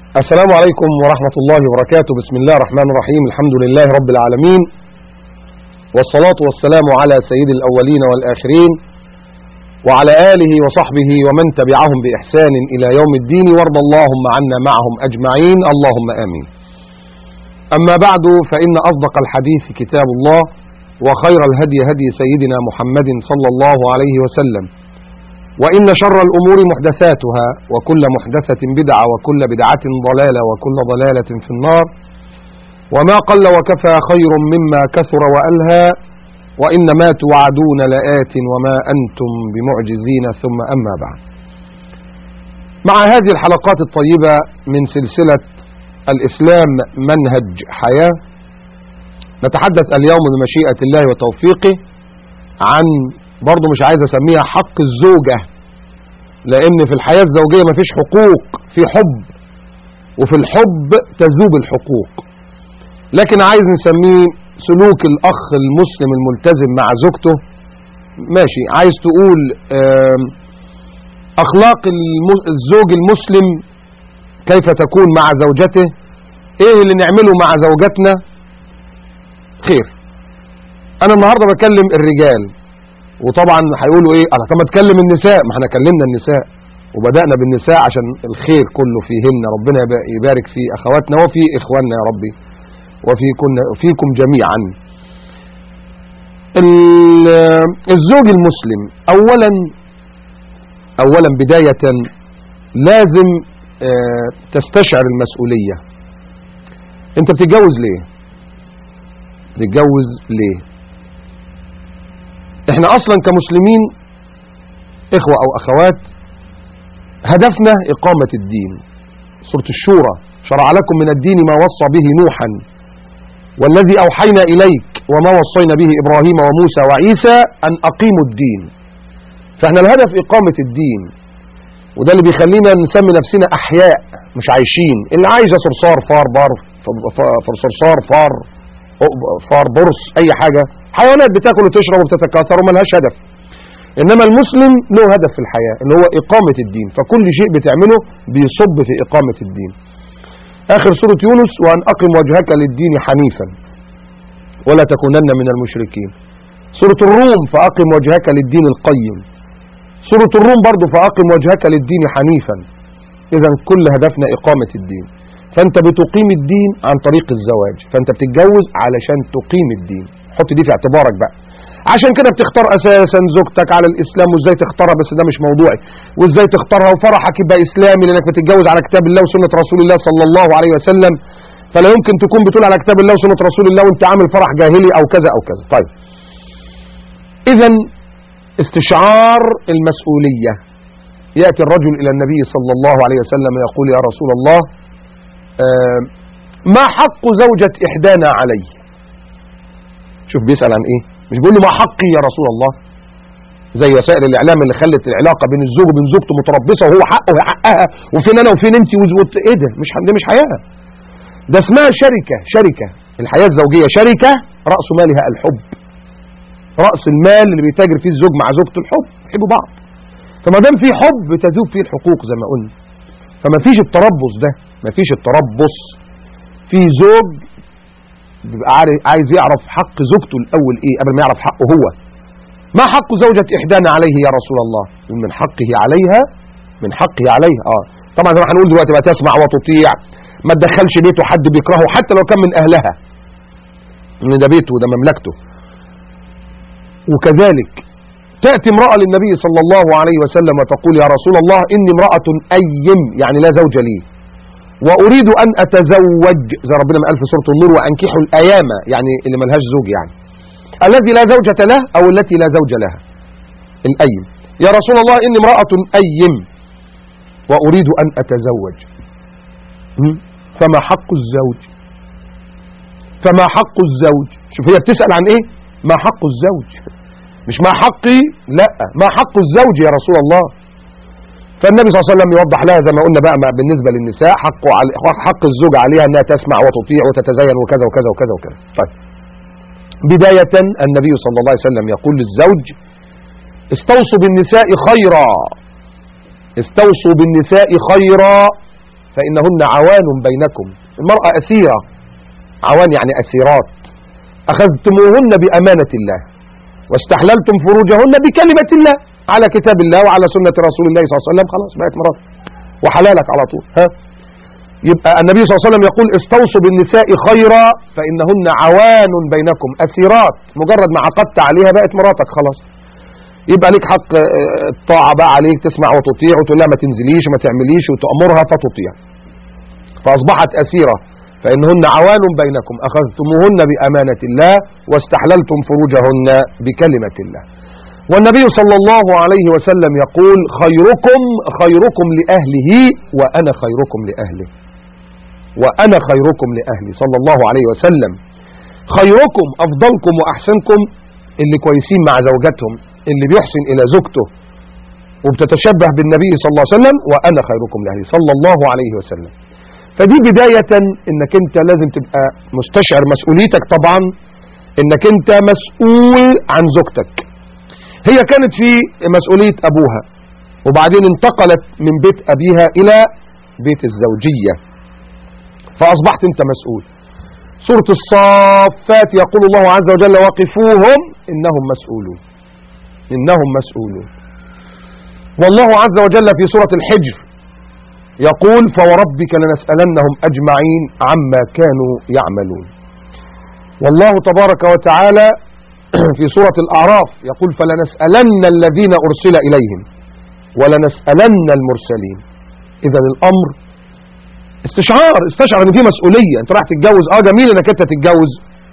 السلام عليكم ورحمة الله وبركاته بسم الله الرحمن الرحيم الحمد لله رب العالمين والصلاة والسلام على سيد الأولين والآخرين وعلى آله وصحبه ومن تبعهم بإحسان إلى يوم الدين وارض اللهم عنا معهم أجمعين اللهم آمين أما بعد فإن أصدق الحديث كتاب الله وخير الهدي هدي سيدنا محمد صلى الله عليه وسلم وإن شر الأمور محدثاتها وكل محدثة بدعة وكل بدعة ضلالة وكل ضلالة في النار وما قل وكفى خير مما كثر وألهى وإنما توعدون لآت وما أنتم بمعجزين ثم أما بعد مع هذه الحلقات الطيبة من سلسلة الإسلام منهج حياة نتحدث اليوم بمشيئة الله وتوفيقه عن برضه مش عايز اسميها حق الزوجة لان في الحياة الزوجية مفيش حقوق في حب وفي الحب تذوب الحقوق لكن عايز نسميه سلوك الاخ المسلم الملتزم مع زوجته ماشي عايز تقول اخلاق الزوج المسلم كيف تكون مع زوجته ايه اللي نعمله مع زوجتنا خير انا النهاردة بكلم الرجال وطبعا هيقولوا ايه انا طب ما تكلم النساء ما احنا كلمنا النساء وبدأنا بالنساء عشان الخير كله فيهن ربنا يبارك في اخواتنا وفي اخواننا يا ربي وفي كنا فيكم جميعا الزوج المسلم اولا اولا بداية لازم تستشعر المسؤولية انت بتتجوز ليه بتتجوز ليه احنا اصلا كمسلمين اخوة او اخوات هدفنا اقامة الدين سورة الشورى شرع لكم من الدين ما وصى به نوحا والذي اوحينا اليك وما وصينا به ابراهيم وموسى وعيسى ان اقيموا الدين فاحنا الهدف اقامة الدين وده اللي بيخلينا نسمي نفسنا احياء مش عايشين اللي عايزة صرصار فار بار صرصار فار فار برص اي حاجة حيوانات بتاكل وتشرب وبتتكاثر وملهاش هدف انما المسلم له هدف في الحياة اللي هو اقامة الدين فكل شيء بتعمله بيصب في اقامة الدين اخر سورة يونس وان اقم وجهك للدين حنيفا ولا تكونن من المشركين سورة الروم فاقم وجهك للدين القيم سورة الروم برضو فاقم وجهك للدين حنيفا اذا كل هدفنا اقامة الدين فانت بتقيم الدين عن طريق الزواج فانت بتتجوز علشان تقيم الدين حط دي في اعتبارك بقى عشان كده بتختار اساسا زوجتك على الاسلام وازاي تختارها بس ده مش موضوعي وازاي تختارها وفرحك يبقى اسلامي لانك بتتجوز على كتاب الله وسنة رسول الله صلى الله عليه وسلم فلا يمكن تكون بتقول على كتاب الله وسنة رسول الله وانت عامل فرح جاهلي او كذا او كذا طيب اذا استشعار المسؤولية يأتي الرجل الى النبي صلى الله عليه وسلم يقول يا رسول الله آه ما حق زوجة احدانا عليه شوف بيسأل عن ايه مش بيقول له ما حقي يا رسول الله زي وسائل الاعلام اللي خلت العلاقة بين الزوج وبين زوجته متربصة وهو حقه وهي حقها وفين انا وفين انت وزوجت ايه ده مش دي مش حياة ده اسمها شركة شركة الحياة الزوجية شركة رأس مالها الحب رأس المال اللي بيتاجر فيه الزوج مع زوجته الحب يحبوا بعض فما دام في حب تذوب فيه الحقوق زي ما قلنا فما فيش التربص ده ما فيش التربص في زوج بيبقى عايز يعرف حق زوجته الأول إيه قبل ما يعرف حقه هو ما حق زوجة إحدانا عليه يا رسول الله من حقه عليها من حقه عليها آه طبعا زي ما هنقول دلوقتي بقى تسمع وتطيع ما تدخلش بيته حد بيكرهه حتى لو كان من أهلها ان ده بيته وده مملكته وكذلك تأتي امرأة للنبي صلى الله عليه وسلم وتقول يا رسول الله إني امرأة أيم يعني لا زوج لي وأريد أن أتزوج زي ربنا ما قال في سورة النور وأنكحوا الأيام يعني اللي ملهاش زوج يعني الذي لا زوجة له أو التي لا زوج لها الأيم يا رسول الله إني امرأة أيم وأريد أن أتزوج فما حق الزوج فما حق الزوج شوف هي بتسأل عن إيه ما حق الزوج مش ما حقي لا ما حق الزوج يا رسول الله فالنبي صلى الله عليه وسلم يوضح لها زي ما قلنا بقى بالنسبة للنساء حقه علي حق الزوج عليها انها تسمع وتطيع وتتزين وكذا وكذا وكذا وكذا طيب بداية النبي صلى الله عليه وسلم يقول للزوج استوصوا بالنساء خيرا استوصوا بالنساء خيرا فإنهن عوان بينكم المرأة أسيرة عوان يعني أسيرات أخذتموهن بأمانة الله واستحللتم فروجهن بكلمة الله على كتاب الله وعلى سنة رسول الله صلى الله عليه وسلم خلاص بقت مرات وحلالك على طول ها يبقى النبي صلى الله عليه وسلم يقول استوصوا بالنساء خيرا فإنهن عوان بينكم أسيرات مجرد ما عقدت عليها بقت مراتك خلاص يبقى ليك حق آه، الطاعة بقى عليك تسمع وتطيع وتقول لها ما تنزليش وما تعمليش وتأمرها فتطيع فأصبحت أسيرة فإنهن عوان بينكم أخذتموهن بأمانة الله واستحللتم فروجهن بكلمة الله والنبي صلى الله عليه وسلم يقول خيركم خيركم لأهله وأنا خيركم لأهله وأنا خيركم لأهلي صلى الله عليه وسلم خيركم أفضلكم وأحسنكم اللي كويسين مع زوجاتهم اللي بيحسن إلى زوجته وبتتشبه بالنبي صلى الله عليه وسلم وأنا خيركم لأهلي صلى الله عليه وسلم فدي بداية انك انت لازم تبقى مستشعر مسؤوليتك طبعا انك انت مسؤول عن زوجتك هي كانت في مسؤولية ابوها وبعدين انتقلت من بيت ابيها الى بيت الزوجية فاصبحت انت مسؤول سورة الصافات يقول الله عز وجل وقفوهم انهم مسؤولون انهم مسؤولون والله عز وجل في سورة الحجر يقول فوربك لنسألنهم أجمعين عما كانوا يعملون والله تبارك وتعالى في سورة الأعراف يقول فلنسألن الذين أرسل إليهم ولنسألن المرسلين إذا الأمر استشعار استشعر ان دي مسؤولية انت راح تتجوز اه جميل انك انت تتجوز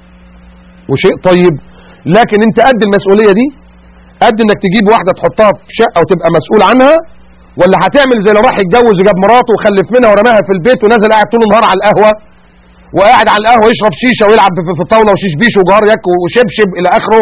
وشيء طيب لكن انت قد المسؤولية دي قد انك تجيب واحدة تحطها في شقة وتبقى مسؤول عنها ولا هتعمل زي اللي راح يتجوز وجاب مراته وخلف منها ورماها في البيت ونزل قاعد طول النهار على القهوة وقاعد على القهوة يشرب شيشة ويلعب في في الطاولة وشيش بيش وجار يك وشبشب الى اخره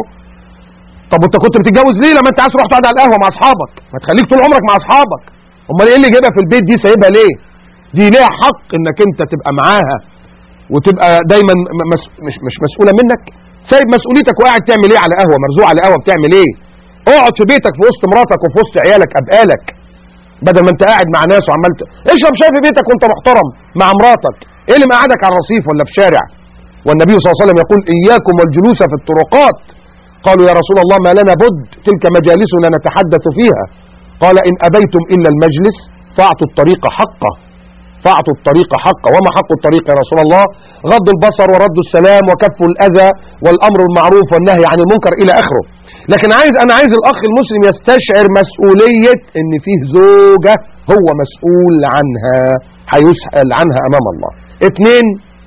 طب وانت كنت بتتجوز ليه لما انت عايز تروح تقعد على القهوة مع اصحابك ما تخليك طول عمرك مع اصحابك امال ايه اللي جايبها في البيت دي سايبها ليه دي ليها حق انك انت تبقى معاها وتبقى دايما م- مس مش مش مسؤولة منك سايب مسؤوليتك وقاعد تعمل ايه على قهوة مرزوع على قهوة بتعمل ايه اقعد في بيتك في وسط مراتك وفي وسط عيالك ابقالك بدل ما انت قاعد مع ناس وعمال ت- اشرب شاي في بيتك وانت محترم مع مراتك ايه اللي مقعدك على الرصيف ولا في شارع والنبي صلى الله عليه وسلم يقول اياكم والجلوس في الطرقات قالوا يا رسول الله ما لنا بد تلك مجالسنا نتحدث فيها قال ان ابيتم الا المجلس فاعطوا الطريق حقه فاعطوا الطريق حقه وما حق الطريق يا رسول الله غض البصر ورد السلام وكف الاذى والامر بالمعروف والنهي عن المنكر الى اخره لكن عايز انا عايز الاخ المسلم يستشعر مسؤولية ان فيه زوجة هو مسؤول عنها هيسأل عنها امام الله اتنين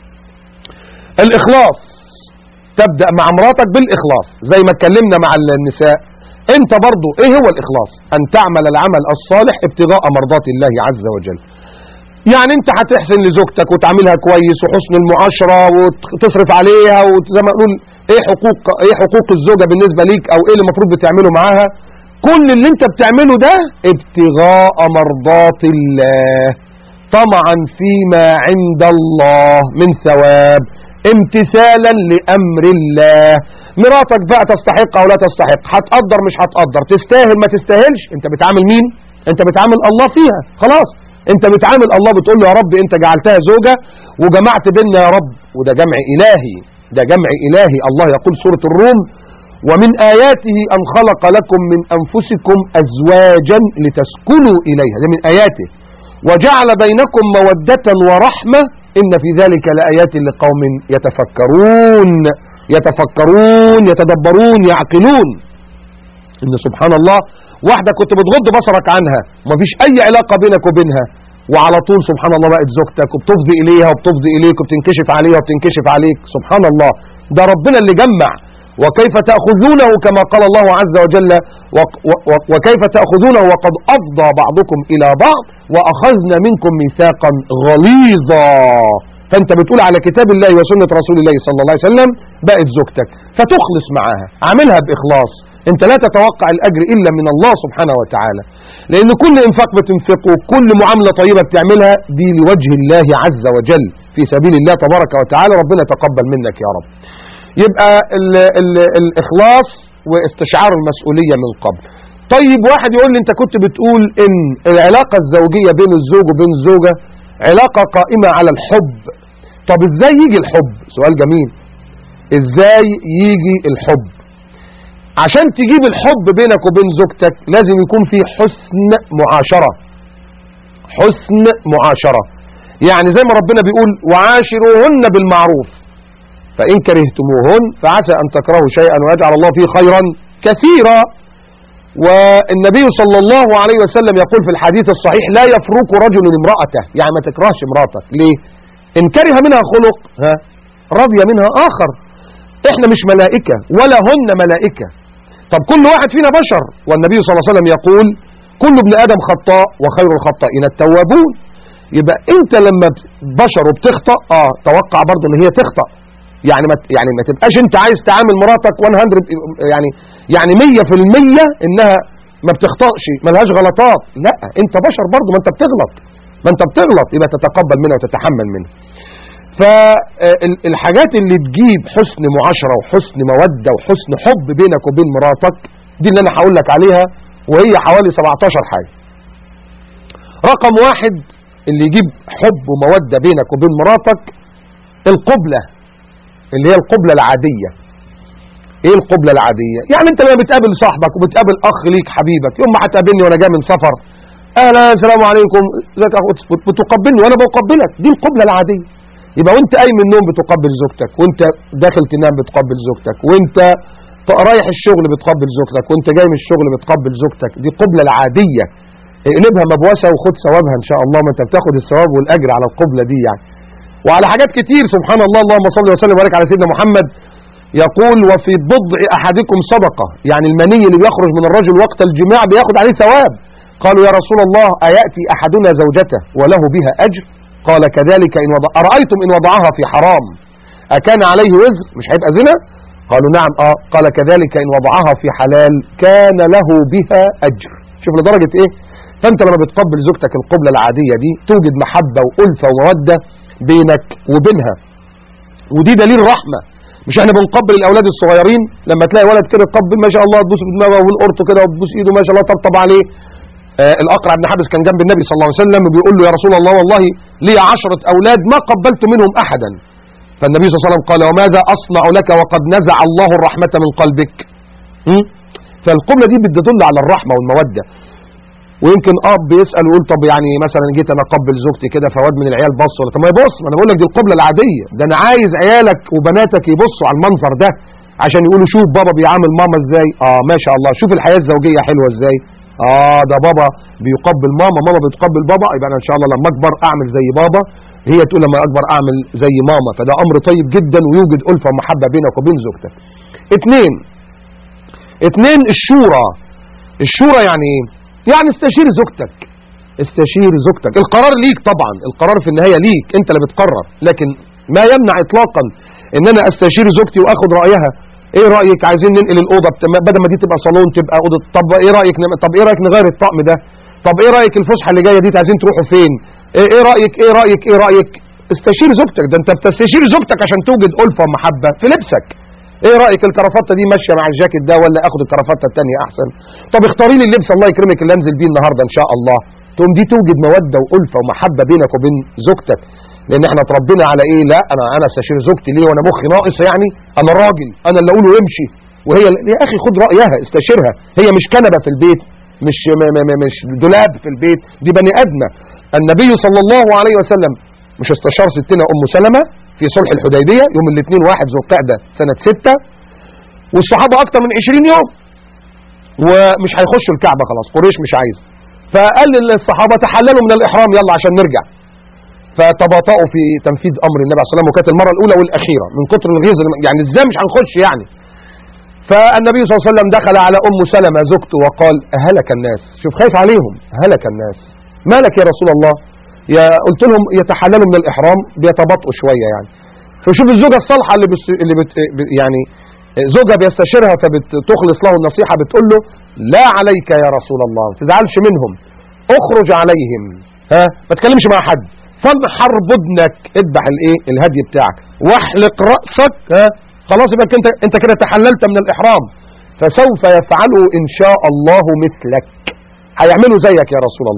الاخلاص تبدأ مع مراتك بالاخلاص زي ما اتكلمنا مع النساء انت برضو ايه هو الاخلاص ان تعمل العمل الصالح ابتغاء مرضات الله عز وجل يعني انت هتحسن لزوجتك وتعاملها كويس وحسن المعاشرة وتصرف عليها وزي ما نقول ايه حقوق ايه حقوق الزوجة بالنسبة ليك او ايه اللي المفروض بتعمله معاها كل اللي انت بتعمله ده ابتغاء مرضات الله طمعا فيما عند الله من ثواب امتثالا لامر الله مراتك بقى تستحق او لا تستحق هتقدر مش هتقدر تستاهل ما تستاهلش انت بتعامل مين انت بتعامل الله فيها خلاص انت بتعامل الله بتقول له يا رب انت جعلتها زوجة وجمعت بيننا يا رب وده جمع الهي ده جمع الهي الله يقول سورة الروم ومن آياته أن خلق لكم من أنفسكم أزواجا لتسكنوا إليها ده من آياته وجعل بينكم مودة ورحمة إن في ذلك لآيات لقوم يتفكرون يتفكرون يتدبرون يعقلون إن سبحان الله واحدة كنت بتغض بصرك عنها ومفيش أي علاقة بينك وبينها وعلى طول سبحان الله بقت زوجتك وبتفضي إليها وبتفضي إليك وبتنكشف عليها وبتنكشف عليك سبحان الله ده ربنا اللي جمع وكيف تأخذونه كما قال الله عز وجل وق- و- وكيف تأخذونه وقد أفضى بعضكم إلى بعض وأخذنا منكم ميثاقا غليظا فأنت بتقول على كتاب الله وسنة رسول الله صلى الله عليه وسلم بقت زوجتك فتخلص معاها عاملها بإخلاص انت لا تتوقع الأجر إلا من الله سبحانه وتعالى لأن كل إنفاق بتنفقه كل معاملة طيبة بتعملها دي لوجه الله عز وجل في سبيل الله تبارك وتعالى ربنا يتقبل منك يا رب يبقى ال ال الإخلاص واستشعار المسؤولية من قبل طيب واحد يقول لي انت كنت بتقول ان العلاقة الزوجية بين الزوج وبين الزوجة علاقة قائمة على الحب طب ازاي يجي الحب سؤال جميل ازاي يجي الحب عشان تجيب الحب بينك وبين زوجتك لازم يكون في حسن معاشرة حسن معاشرة يعني زي ما ربنا بيقول وعاشروهن بالمعروف فإن كرهتموهن فعسى أن تكرهوا شيئا ويجعل الله فيه خيرا كثيرا والنبي صلى الله عليه وسلم يقول في الحديث الصحيح لا يفرق رجل امرأته يعني ما تكرهش امرأتك ليه إن كره منها خلق ها رضي منها آخر احنا مش ملائكة ولا هن ملائكة طب كل واحد فينا بشر والنبي صلى الله عليه وسلم يقول كل ابن آدم خطاء وخير الخطائين التوابون يبقى انت لما بشر وبتخطأ اه توقع برضه ان هي تخطأ يعني ما يعني ما تبقاش انت عايز تعامل مراتك 100 يعني يعني 100% انها ما بتخطأش ملهاش غلطات لا انت بشر برضه ما انت بتغلط ما انت بتغلط يبقى تتقبل منها وتتحمل منها فالحاجات اللي تجيب حسن معاشرة وحسن مودة وحسن حب بينك وبين مراتك دي اللي انا هقول لك عليها وهي حوالي 17 حاجة رقم واحد اللي يجيب حب ومودة بينك وبين مراتك القبلة اللي هي القبلة العادية ايه القبلة العادية يعني انت لما بتقابل صاحبك وبتقابل اخ ليك حبيبك يوم ما هتقابلني وانا جاي من سفر اهلا السلام عليكم ازيك يا أخوات؟ بتقبلني وانا بقبلك دي القبلة العادية يبقى وانت قايم من النوم بتقبل زوجتك وانت داخل تنام بتقبل زوجتك وانت ط- رايح الشغل بتقبل زوجتك وانت جاي من الشغل بتقبل زوجتك دي القبلة العادية اقلبها مبوسة وخد ثوابها ان شاء الله ما انت بتاخد الثواب والاجر على القبلة دي يعني وعلى حاجات كتير سبحان الله اللهم صل وسلم وبارك على سيدنا محمد يقول وفي بضع احدكم صدقة يعني المني اللي بيخرج من الرجل وقت الجماع بياخد عليه ثواب قالوا يا رسول الله أيأتي أحدنا زوجته وله بها أجر قال كذلك إن وضع أرأيتم إن وضعها في حرام أكان عليه وزر مش هيبقى زنا قالوا نعم آه قال كذلك إن وضعها في حلال كان له بها أجر شوف لدرجة إيه فأنت لما بتقبل زوجتك القبلة العادية دي توجد محبة وألفة ومودة بينك وبينها ودي دليل رحمة مش احنا بنقبل الاولاد الصغيرين لما تلاقي ولد كده يقبل ما شاء الله تبوس بدماغه والقرطه كده وتبوس ايده ما شاء الله طبطب عليه آه الاقرع بن حابس كان جنب النبي صلى الله عليه وسلم بيقول له يا رسول الله والله لي عشرة اولاد ما قبلت منهم احدا فالنبي صلى الله عليه وسلم قال وماذا اصنع لك وقد نزع الله الرحمة من قلبك م? فالقبلة دي بتدل على الرحمة والمودة ويمكن اب بيسال ويقول طب يعني مثلا جيت انا اقبل زوجتي كده فواد من العيال بص ولا طب ما يبص ما انا بقول لك دي القبله العاديه ده انا عايز عيالك وبناتك يبصوا على المنظر ده عشان يقولوا شوف بابا بيعامل ماما ازاي اه ما شاء الله شوف الحياه الزوجيه حلوه ازاي اه ده بابا بيقبل ماما ماما بتقبل بابا يبقى انا ان شاء الله لما اكبر اعمل زي بابا هي تقول لما اكبر اعمل زي ماما فده امر طيب جدا ويوجد الفه ومحبه بينك وبين زوجتك اتنين اتنين الشورى الشورى يعني ايه يعني استشير زوجتك استشير زوجتك القرار ليك طبعا القرار في النهاية ليك انت اللي بتقرر لكن ما يمنع اطلاقا ان انا استشير زوجتي واخد رأيها ايه رأيك عايزين ننقل الأوضة بت- بدل ما دي تبقى صالون تبقى أوضة طب ايه رأيك نم... طب ايه رأيك نغير الطقم ده طب ايه رأيك الفسحة اللي جاية دي عايزين تروحوا فين ايه إيه رأيك ايه رأيك ايه رأيك استشير زوجتك ده انت بتستشير زوجتك عشان توجد ألفة ومحبة في لبسك ايه رايك الكرافته دي ماشيه مع الجاكيت ده ولا اخد الكرافته الثانيه احسن طب اختاري لي اللبس الله يكرمك اللي انزل بيه النهارده ان شاء الله تقوم دي توجد موده والفه ومحبه بينك وبين زوجتك لان احنا اتربينا على ايه لا انا انا استشير زوجتي ليه وانا مخي ناقص يعني انا راجل انا اللي اقوله يمشي وهي يا اخي خد رايها استشيرها هي مش كنبه في البيت مش م م م مش دولاب في البيت دي بني ادمه النبي صلى الله عليه وسلم مش استشار ستنا ام سلمة في صلح الحديبية يوم الاثنين واحد ذو القعدة سنة ستة والصحابة اكتر من 20 يوم ومش هيخشوا الكعبة خلاص قريش مش عايز فقال للصحابة تحللوا من الاحرام يلا عشان نرجع فتباطؤوا في تنفيذ امر النبي عليه الصلاه والسلام وكانت المره الاولى والاخيره من كتر الغيظ يعني ازاي مش هنخش يعني فالنبي صلى الله عليه وسلم دخل على ام سلمة زوجته وقال هلك الناس شوف خايف عليهم هلك الناس مالك يا رسول الله يا قلت لهم يتحللوا من الاحرام بيتباطؤوا شويه يعني فشوف الزوجه الصالحه اللي بس اللي بت يعني زوجها بيستشيرها فبتخلص له النصيحه بتقول له لا عليك يا رسول الله ما تزعلش منهم اخرج عليهم ها ما تكلمش مع حد فانحر بدنك اذبح الايه الهدي بتاعك واحلق راسك ها خلاص يبقى انت انت كده تحللت من الاحرام فسوف يفعلوا ان شاء الله مثلك هيعملوا زيك يا رسول الله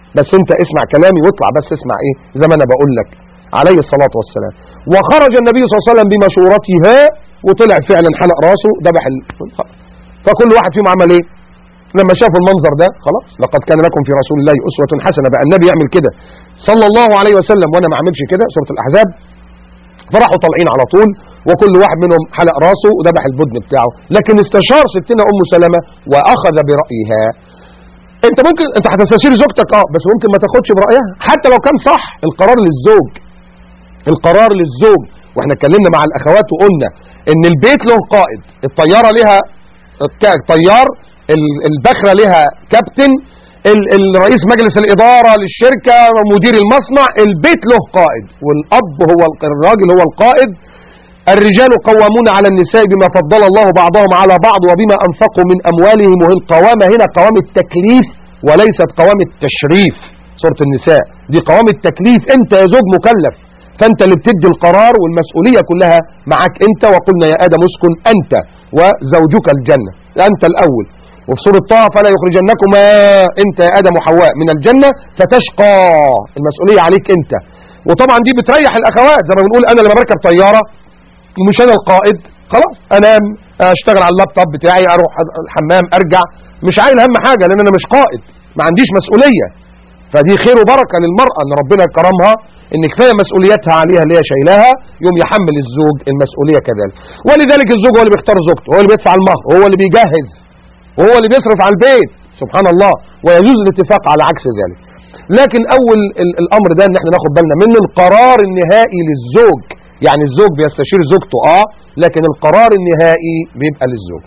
بس انت اسمع كلامي واطلع بس اسمع ايه زي ما انا بقول لك عليه الصلاة والسلام وخرج النبي صلى الله عليه وسلم بمشورتها وطلع فعلا حلق راسه ذبح ال... فكل واحد فيهم عمل ايه لما شافوا المنظر ده خلاص لقد كان لكم في رسول الله أسوة حسنة بقى النبي يعمل كده صلى الله عليه وسلم وانا ما اعملش كده سورة الاحزاب فراحوا طالعين على طول وكل واحد منهم حلق راسه وذبح البدن بتاعه لكن استشار ستنا ام سلمة واخذ برأيها انت ممكن انت هتستشير زوجتك اه بس ممكن ما تاخدش برأيها حتى لو كان صح القرار للزوج القرار للزوج واحنا اتكلمنا مع الاخوات وقلنا ان البيت له قائد الطيارة لها طيار البخرة لها كابتن الرئيس مجلس الإدارة للشركة مدير المصنع البيت له قائد والأب هو الراجل هو القائد الرجال قوامون على النساء بما فضل الله بعضهم على بعض وبما أنفقوا من أموالهم وهي القوامة هنا قوام التكليف وليست قوام التشريف سورة النساء دي قوام التكليف انت يا زوج مكلف فانت اللي بتدي القرار والمسؤولية كلها معك انت وقلنا يا آدم اسكن انت وزوجك الجنة انت الاول وفي سورة طه فلا يخرجنكما انت يا ادم وحواء من الجنة فتشقى المسؤولية عليك انت وطبعا دي بتريح الاخوات زي ما بنقول انا لما بركب طيارة ومش انا القائد خلاص انام اشتغل على اللابتوب بتاعي اروح الحمام ارجع مش عايل هم حاجة لان انا مش قائد ما عنديش مسؤولية فدي خير وبركة للمرأة ان ربنا كرمها ان كفايه مسؤوليتها عليها اللي هي شايلاها يوم يحمل الزوج المسؤولية كذلك ولذلك الزوج هو اللي بيختار زوجته هو اللي بيدفع المهر هو اللي بيجهز وهو اللي بيصرف على البيت سبحان الله ويجوز الاتفاق على عكس ذلك لكن اول الامر ده ان احنا ناخد بالنا من القرار النهائي للزوج يعني الزوج بيستشير زوجته اه لكن القرار النهائي بيبقى للزوج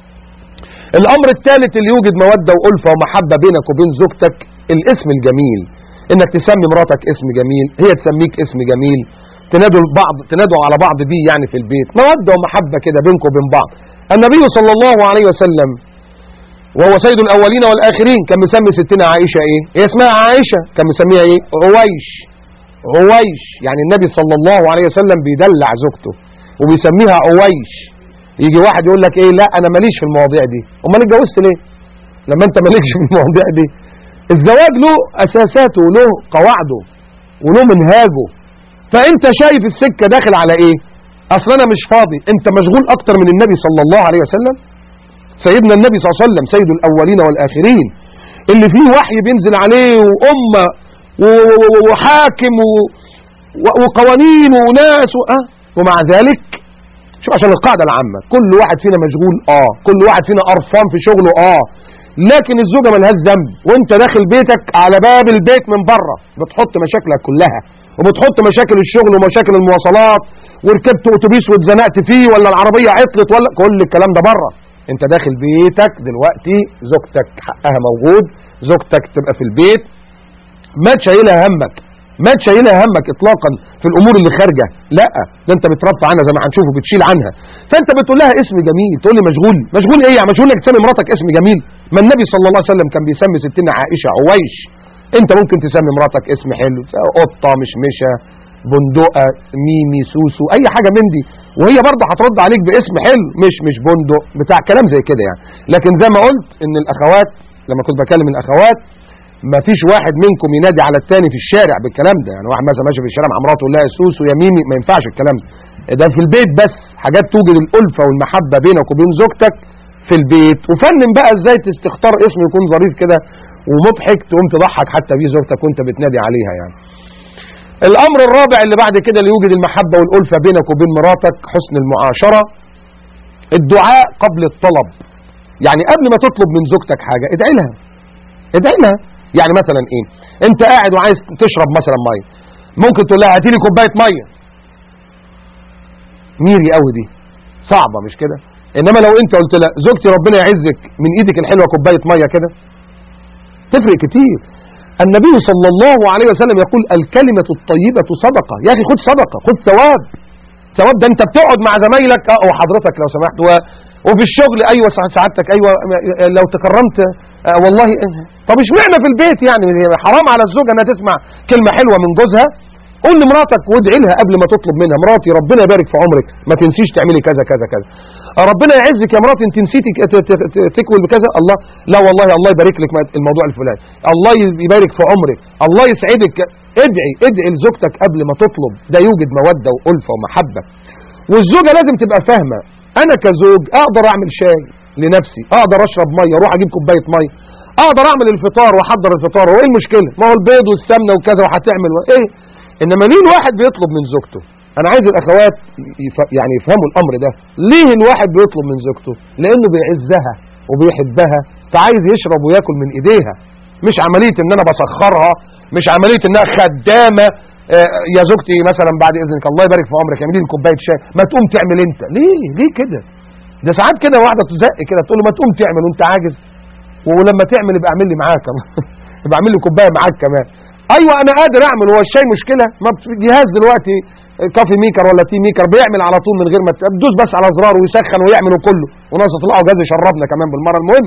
الامر الثالث اللي يوجد مودة وألفة ومحبة بينك وبين زوجتك الاسم الجميل انك تسمي مراتك اسم جميل هي تسميك اسم جميل تنادوا بعض تنادوا على بعض بيه يعني في البيت مودة ومحبة كده بينكم وبين بعض النبي صلى الله عليه وسلم وهو سيد الأولين والآخرين كان مسمي ستنا عائشة إيه هي اسمها عائشة كان مسميها إيه عويش عويش يعني النبي صلى الله عليه وسلم بيدلع زوجته وبيسميها عويش يجي واحد يقول لك إيه لا أنا ماليش في المواضيع دي أمال اتجوزت ليه لما أنت مالكش في المواضيع دي الزواج له أساساته وله قواعده وله منهاجه فأنت شايف السكة داخل على إيه أصلا أنا مش فاضي أنت مشغول أكتر من النبي صلى الله عليه وسلم سيدنا النبي صلى الله عليه وسلم سيد الأولين والآخرين اللي فيه وحي بينزل عليه وأمة وحاكم وقوانين وناس أه ومع ذلك شوف عشان القاعدة العامة كل واحد فينا مشغول آه كل واحد فينا قرفان في شغله آه لكن الزوجة ملهاش ذنب وانت داخل بيتك على باب البيت من بره بتحط مشاكلك كلها وبتحط مشاكل الشغل ومشاكل المواصلات وركبت اتوبيس واتزنقت فيه ولا العربية عطلت ولا كل الكلام ده بره انت داخل بيتك دلوقتي زوجتك حقها موجود زوجتك تبقى في البيت ما تشيلها همك ما تشيلها همك اطلاقا في الامور اللي خارجه لا ده انت بترفع عنها زي ما هنشوفه بتشيل عنها فانت بتقول لها اسم جميل تقول لي مشغول مشغول ايه يعني مشغول انك تسمي مراتك اسم جميل ما النبي صلى الله عليه وسلم كان بيسمي ستنا عائشه عويش انت ممكن تسمي مراتك اسم حلو قطه مشمشه بندقه ميمي سوسو اي حاجه من دي وهي برضه هترد عليك باسم حلو مش مش بندق بتاع كلام زي كده يعني لكن زي ما قلت ان الاخوات لما كنت بكلم الاخوات ما فيش واحد منكم ينادي على التاني في الشارع بالكلام ده يعني واحد مثلا ماشي في الشارع مع مراته يقول لها سوسو يا ميمي ما ينفعش الكلام ده ده في البيت بس حاجات توجد الالفه والمحبه بينك وبين زوجتك في البيت وفنن بقى ازاي تختار اسم يكون ظريف كده ومضحك تقوم تضحك حتى بيه زوجتك وانت بتنادي عليها يعني الامر الرابع اللي بعد كده اللي يوجد المحبة والألفة بينك وبين مراتك حسن المعاشرة الدعاء قبل الطلب يعني قبل ما تطلب من زوجتك حاجة ادعي لها ادعي لها يعني مثلا ايه انت قاعد وعايز تشرب مثلا مية ممكن تقول لها هاتي لي كوبايه ميه ميري قوي دي صعبة مش كده انما لو انت قلت لها زوجتي ربنا يعزك من ايدك الحلوة كوبايه ميه كده تفرق كتير النبي صلى الله عليه وسلم يقول الكلمة الطيبة صدقة يا أخي خد صدقة خد ثواب ثواب ده أنت بتقعد مع زمايلك أو حضرتك لو سمحت و... وفي الشغل أيوة سعادتك أيوة لو تكرمت آه والله طب اشمعنى في البيت يعني حرام على الزوجة أنها تسمع كلمة حلوة من جوزها قول لمراتك وادعي لها قبل ما تطلب منها مراتي ربنا يبارك في عمرك ما تنسيش تعملي كذا كذا كذا آه، ربنا يعزك يا مراتي انت نسيتي ك- ت- ت- ت- تكوي بكذا الله لا والله الله يبارك لك ما- الموضوع الفلاني الله يبارك في عمرك الله يسعدك ادعي ادعي لزوجتك قبل ما تطلب ده يوجد موده والفه ومحبه والزوجه لازم تبقى فاهمه انا كزوج اقدر اعمل شاي لنفسي اقدر اشرب ميه اروح اجيب كوبايه ميه اقدر اعمل الفطار واحضر الفطار وايه المشكله ما هو البيض والسمنه وكذا وهتعمل و- ايه انما ليه الواحد بيطلب من زوجته انا عايز الاخوات يف- يعني يفهموا الامر ده ليه الواحد بيطلب من زوجته لانه بيعزها وبيحبها فعايز يشرب وياكل من ايديها مش عمليه ان انا بسخرها مش عمليه انها خدامه آه، يا زوجتي مثلا بعد اذنك الله يبارك في عمرك اعملي لي كوبايه شاي ما تقوم تعمل انت ليه ليه كده ده ساعات كده واحده تزق كده تقول له ما تقوم تعمل وانت عاجز ولما تعمل يبقى اعمل لي معاك كمان يبقى اعمل لي كوبايه معاك كمان ايوه انا قادر اعمل هو الشاي مشكله ما بت- جهاز دلوقتي كافي ميكر ولا تي ميكر بيعمل على طول من غير ما ت- تدوس بس على زرار ويسخن ويعمله كله وناس يطلعوا جهاز يشربنا كمان بالمره المهم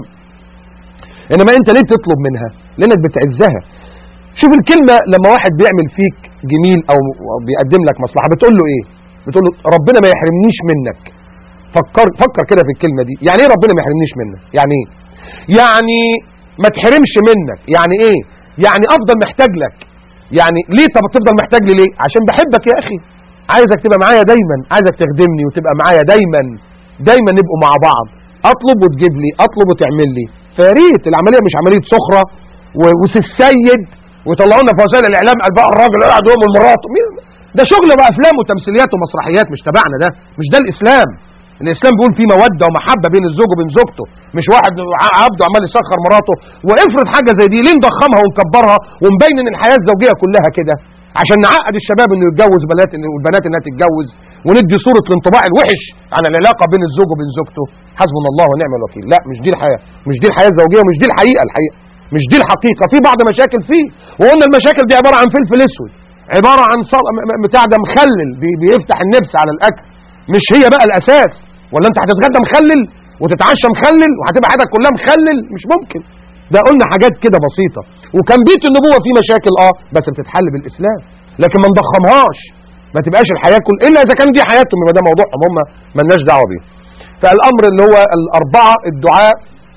انما انت ليه تطلب منها لانك بتعزها شوف الكلمه لما واحد بيعمل فيك جميل او أو بيقدم لك مصلحه بتقول له ايه بتقول له ربنا ما يحرمنيش منك فكر فكر كده في الكلمه دي يعني ايه ربنا ما يحرمنيش منك يعني ايه يعني ما تحرمش منك يعني ايه يعني افضل محتاج لك يعني ليه طب تفضل محتاج لي ليه عشان بحبك يا اخي عايزك تبقى معايا دايما عايزك تخدمني وتبقى معايا دايما دايما نبقوا مع بعض اطلب وتجيب لي اطلب وتعمل لي فيا ريت العمليه مش عمليه سخره و- وسيد ويطلعونا في وسائل الاعلام قال بقى الراجل قاعد يوم مراته مين ده شغل وافلام وتمثيليات ومسرحيات مش تبعنا ده مش ده الاسلام الاسلام بيقول فيه موده ومحبه بين الزوج وبين زوجته مش واحد ع- عبده عمال يسخر مراته وافرض حاجه زي دي ليه نضخمها ونكبرها ونبين ان الحياه الزوجيه كلها كده عشان نعقد الشباب انه يتجوز بنات والبنات انها تتجوز وندي صوره الانطباع الوحش عن العلاقه بين الزوج وبين زوجته حسبنا الله ونعم الوكيل لا مش دي الحياه مش دي الحياه الزوجيه ومش دي الحقيقه الحقيقه مش دي الحقيقه في بعض مشاكل فيه وقلنا المشاكل دي عباره عن فلفل اسود عباره عن صل... م- م- بتاع ده مخلل بي... بيفتح النفس على الاكل مش هي بقى الاساس ولا انت هتتغدى مخلل وتتعشى مخلل وهتبقى حياتك كلها مخلل مش ممكن ده قلنا حاجات كده بسيطه وكان بيت النبوه فيه مشاكل اه بس بتتحل بالاسلام لكن ما نضخمهاش ما تبقاش الحياه كل الا اذا كان دي حياتهم يبقى ده موضوعهم هم مالناش دعوه بيه فالامر اللي هو الاربعه الدعاء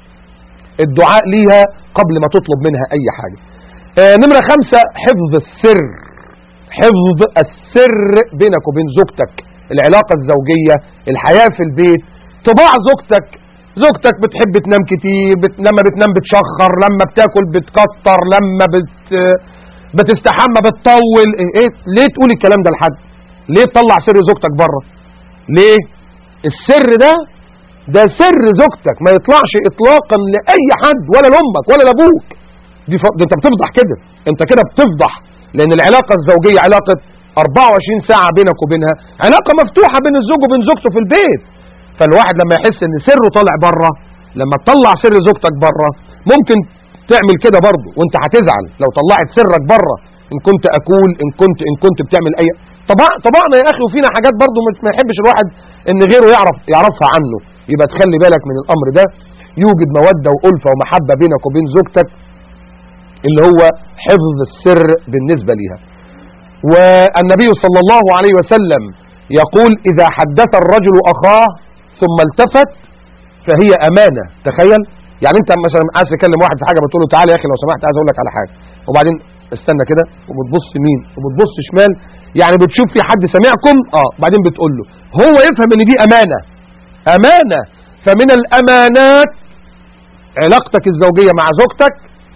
الدعاء ليها قبل ما تطلب منها اي حاجه آه نمره خمسة حفظ السر حفظ السر بينك وبين زوجتك العلاقه الزوجيه الحياه في البيت طباع زوجتك زوجتك بتحب تنام كتير بت... لما بتنام بتشخر لما بتاكل بتكتر لما بت... بتستحمى بتطول ايه إيه؟ ليه تقول الكلام ده لحد ليه تطلع سر زوجتك بره ليه السر ده ده سر زوجتك ما يطلعش اطلاقا لاي حد ولا لامك ولا لابوك دي, ف... دي انت بتفضح كده انت كده بتفضح لان العلاقه الزوجيه علاقه 24 ساعه بينك وبينها علاقه مفتوحه بين الزوج وبين زوجته في البيت فالواحد لما يحس ان سره طالع بره لما تطلع سر زوجتك بره ممكن تعمل كده برضه وانت هتزعل لو طلعت سرك بره ان كنت اكول ان كنت ان كنت بتعمل اي طبع طبعنا يا اخي وفينا حاجات برضه ما يحبش الواحد ان غيره يعرف يعرفها عنه يبقى تخلي بالك من الامر ده يوجد موده والفه ومحبه بينك وبين زوجتك اللي هو حفظ السر بالنسبه ليها والنبي صلى الله عليه وسلم يقول اذا حدث الرجل اخاه ثم التفت فهي امانه تخيل يعني انت مثلا عايز تكلم واحد في حاجه بتقول له تعالى يا اخي لو سمحت عايز اقول لك على حاجه وبعدين استنى كده وبتبص يمين وبتبص شمال يعني بتشوف في حد سامعكم اه وبعدين بتقول له هو يفهم ان دي امانه امانه فمن الامانات علاقتك الزوجيه مع زوجتك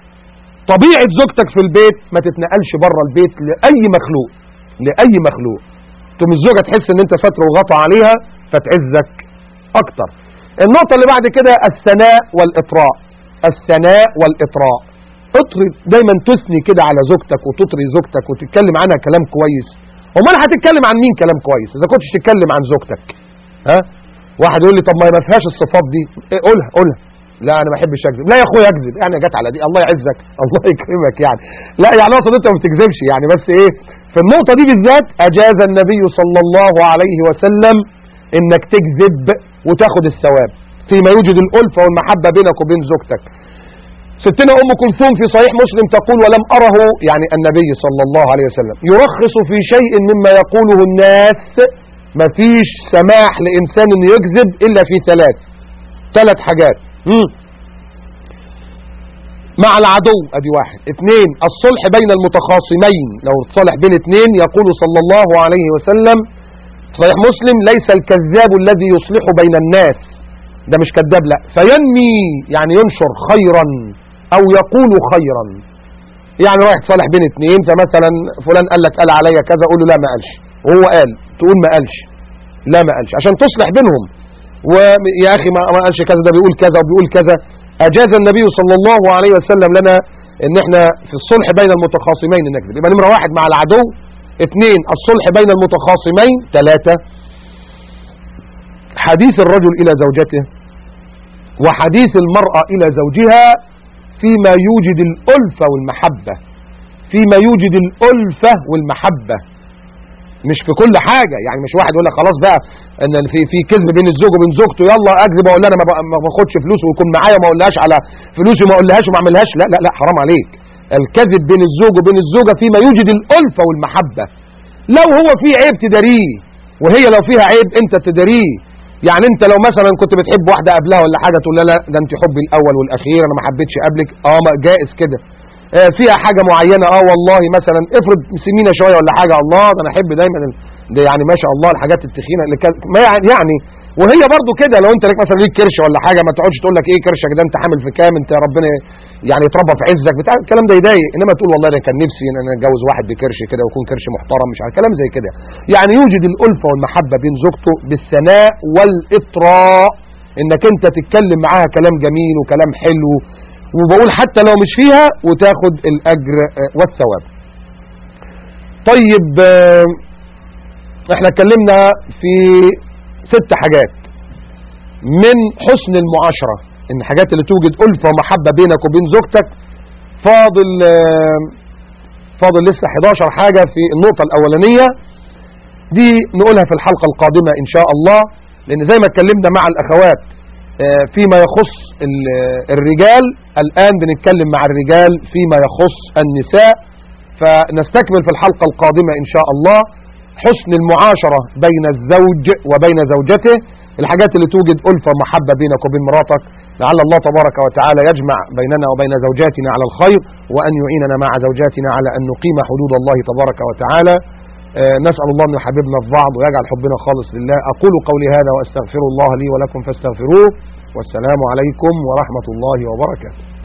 طبيعه زوجتك في البيت ما تتنقلش بره البيت لاي مخلوق لاي مخلوق تقوم الزوجه تحس ان انت ستر وغطى عليها فتعزك اكتر النقطة اللي بعد كده الثناء والإطراء الثناء والإطراء اطري دايما تثني كده على زوجتك وتطري زوجتك وتتكلم عنها كلام كويس امال هتتكلم عن مين كلام كويس اذا كنتش تتكلم عن زوجتك ها واحد يقول لي طب ما ما فيهاش الصفات دي إيه قولها قولها لا انا ما بحبش اكذب لا يا اخويا اكذب يعني جت على دي الله يعزك الله يكرمك يعني لا يعني اقصد انت ما بتكذبش يعني بس ايه في النقطة دي بالذات اجاز النبي صلى الله عليه وسلم انك تكذب وتاخد الثواب فيما يوجد الألفة والمحبة بينك وبين زوجتك ستنا أم كلثوم في صحيح مسلم تقول ولم أره يعني النبي صلى الله عليه وسلم يرخص في شيء مما يقوله الناس مفيش سماح لإنسان أن يكذب إلا في ثلاث ثلاث حاجات مم. مع العدو ادي واحد اثنين الصلح بين المتخاصمين لو تصالح بين اثنين يقول صلى الله عليه وسلم صحيح مسلم ليس الكذاب الذي يصلح بين الناس ده مش كذاب لا فينمي يعني ينشر خيرا او يقول خيرا يعني رايح تصالح بين اثنين فمثلا فلان قال لك قال عليا كذا قول له لا ما قالش وهو قال تقول ما قالش لا ما قالش عشان تصلح بينهم ويا اخي ما ما قالش كذا ده بيقول كذا وبيقول كذا اجاز النبي صلى الله عليه وسلم لنا ان احنا في الصلح بين المتخاصمين نكذب يبقى نمره واحد مع العدو اثنين الصلح بين المتخاصمين ثلاثة حديث الرجل الى زوجته وحديث المرأة الى زوجها فيما يوجد الألفة والمحبة فيما يوجد الألفة والمحبة مش في كل حاجة يعني مش واحد يقول لك خلاص بقى ان في في كذب بين الزوج وبين زوجته يلا اكذب واقول لها انا ما ب- ما باخدش فلوس ويكون معايا وما اقولهاش على فلوسي وما اقولهاش وما اعملهاش لا لا لا حرام عليك الكذب بين الزوج وبين الزوجة فيما يوجد الألفة والمحبة لو هو فيه عيب تداريه وهي لو فيها عيب انت تداريه يعني انت لو مثلا كنت بتحب واحدة قبلها ولا حاجة تقول لها لا ده انت حبي الاول والاخير انا ما حبيتش قبلك اه ما جائز كده آه، فيها حاجة معينة اه والله مثلا افرض سمينة شوية ولا حاجة الله ده انا احب دايما ال- ده يعني ما شاء الله الحاجات التخينة اللي كان ما يعني- يعني وهي برضو كده لو انت لك مثلا ليك كرش ولا حاجة ما تقعدش تقول لك ايه كرشك ده انت حامل في كام انت ربنا يعني يتربى في عزك بتاع الكلام ده يضايق انما تقول والله انا كان نفسي ان انا اتجوز واحد بكرش كده ويكون كرش محترم مش عارف كلام زي كده يعني يوجد الألفة والمحبة بين زوجته بالثناء والإطراء انك انت تتكلم معاها كلام جميل وكلام حلو وبقول حتى لو مش فيها وتاخد الأجر آه، والثواب طيب آه، احنا اتكلمنا في ست حاجات من حسن المعاشرة ان الحاجات اللي توجد ألفة ومحبة بينك وبين زوجتك فاضل آه، فاضل لسه 11 حاجة في النقطة الأولانية دي نقولها في الحلقة القادمة إن شاء الله لأن زي ما اتكلمنا مع الأخوات آه، فيما يخص ال- الرجال الآن بنتكلم مع الرجال فيما يخص النساء فنستكمل في الحلقة القادمة إن شاء الله حسن المعاشرة بين الزوج وبين زوجته الحاجات اللي توجد ألفة ومحبة بينك وبين مراتك لعل الله تبارك وتعالى يجمع بيننا وبين زوجاتنا على الخير وأن يعيننا مع زوجاتنا على أن نقيم حدود الله تبارك وتعالى آه، نسأل الله أن يحببنا في بعض ويجعل حبنا خالص لله أقول قولي هذا وأستغفر الله لي ولكم فاستغفروه والسلام عليكم ورحمة الله وبركاته